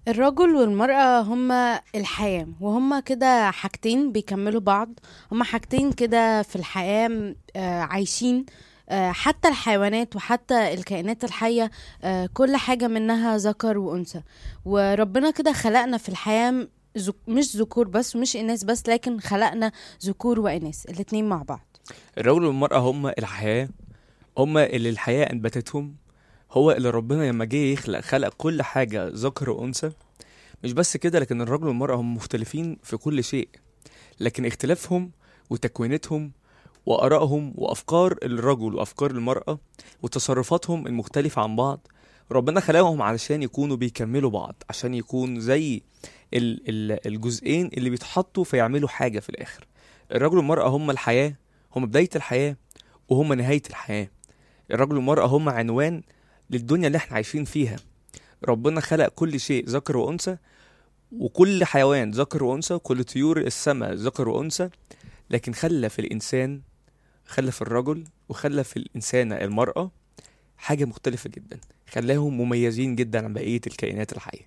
الرجل والمرأة هما الحياة وهما كده حاجتين بيكملوا بعض هما حاجتين كده في الحياة م- آه، عايشين آه، حتى الحيوانات وحتى الكائنات الحية آه، كل حاجة منها ذكر وأنثى وربنا كده خلقنا في الحياة م- ذك- مش ذكور بس ومش إناث بس لكن خلقنا ذكور وإناث الاتنين مع بعض الرجل والمرأة هما الحياة هما اللي الحياة أنبتتهم هو اللي ربنا لما جه يخلق خلق كل حاجة ذكر وأنثى مش بس كده لكن الرجل والمرأة هم مختلفين في كل شيء لكن اختلافهم وتكوينتهم وآرائهم وأفكار الرجل وأفكار المرأة وتصرفاتهم المختلفة عن بعض ربنا خلقهم علشان يكونوا بيكملوا بعض عشان يكون زي ال ال الجزئين اللي بيتحطوا فيعملوا حاجة في الآخر الرجل والمرأة هم الحياة هم بداية الحياة وهم نهاية الحياة الرجل والمرأة هم عنوان للدنيا اللي احنا عايشين فيها ربنا خلق كل شيء ذكر وأنثى وكل حيوان ذكر وأنثى وكل طيور السماء ذكر وأنثى لكن خلى في الإنسان خلى في الرجل وخلى في الإنسانة المرأة حاجة مختلفة جدا خلاهم مميزين جدا عن بقية الكائنات الحية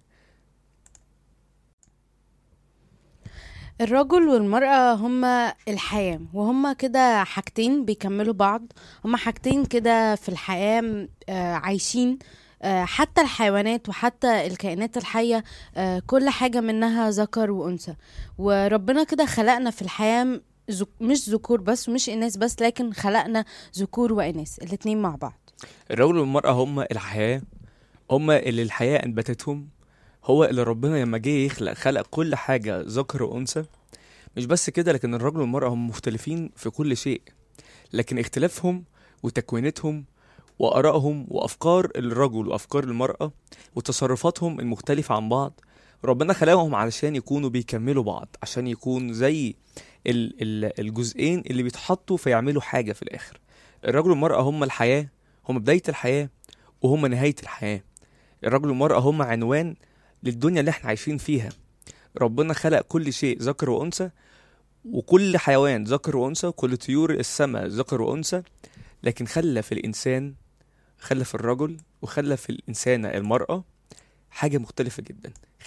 الرجل والمرأة هما الحياة وهما كده حاجتين بيكملوا بعض هما حاجتين كده في الحياة م- آه، عايشين آه، حتى الحيوانات وحتى الكائنات الحية آه، كل حاجة منها ذكر وأنثى وربنا كده خلقنا في الحياة م- ذك- مش ذكور بس ومش إناث بس لكن خلقنا ذكور وإناث الاتنين مع بعض الرجل والمرأة هما الحياة هما اللي الحياة أنبتتهم هو اللي ربنا لما جه يخلق خلق كل حاجة ذكر وأنثى مش بس كده لكن الرجل والمرأة هم مختلفين في كل شيء لكن اختلافهم وتكوينتهم وآرائهم وأفكار الرجل وأفكار المرأة وتصرفاتهم المختلفة عن بعض ربنا خلقهم علشان يكونوا بيكملوا بعض عشان يكون زي ال ال الجزئين اللي بيتحطوا فيعملوا حاجة في الآخر الرجل والمرأة هم الحياة هم بداية الحياة وهم نهاية الحياة الرجل والمرأة هم عنوان للدنيا اللي احنا عايشين فيها ربنا خلق كل شيء ذكر وأنثى وكل حيوان ذكر وأنثى وكل طيور السماء ذكر وأنثى لكن خلى في الإنسان خلى في الرجل وخلى في الإنسانة المرأة حاجة مختلفة جدا